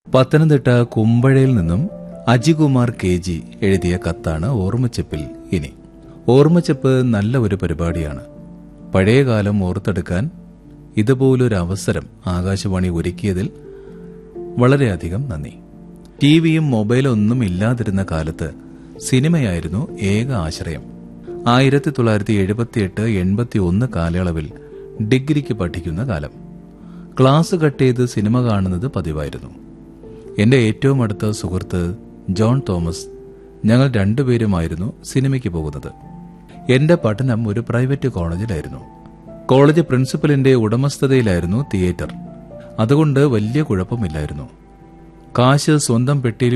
പത്തനംതിട്ട കുമ്പഴയിൽ നിന്നും Ajikumar K G എഴുതിയ കത്താണ് ഓർമ്മച്ചെപ്പിൽ ഇനി ഓർമ്മച്ചെപ്പ് നല്ല ഒരു പരിപാടിയാണ് പഴയകാലം ഓർത്തെടുക്കാൻ ഇതുപോലൊരു അവസരം ആകാശവാണി ഒരുക്കിയതിൽ വളരെയധികം നന്ദി ടിവിയും മൊബൈലും ഒന്നും ഇല്ലാതിരുന്ന കാലത്ത് സിനിമയായിരുന്നു ഏക ആശ്രയം ആയിരത്തി തൊള്ളായിരത്തി എഴുപത്തിയെട്ട് എൺപത്തി ഒന്ന് കാലയളവിൽ ഡിഗ്രിക്ക് പഠിക്കുന്ന കാലം ക്ലാസ് കട്ട് ചെയ്ത് സിനിമ കാണുന്നത് പതിവായിരുന്നു എന്റെ ഏറ്റവും അടുത്ത സുഹൃത്ത് ജോൺ തോമസ് ഞങ്ങൾ രണ്ടുപേരുമായിരുന്നു സിനിമയ്ക്ക് പോകുന്നത് എന്റെ പഠനം ഒരു പ്രൈവറ്റ് കോളേജിലായിരുന്നു കോളേജ് പ്രിൻസിപ്പലിന്റെ ഉടമസ്ഥതയിലായിരുന്നു തിയേറ്റർ അതുകൊണ്ട് വലിയ കുഴപ്പമില്ലായിരുന്നു കാശ് സ്വന്തം പെട്ടിയിൽ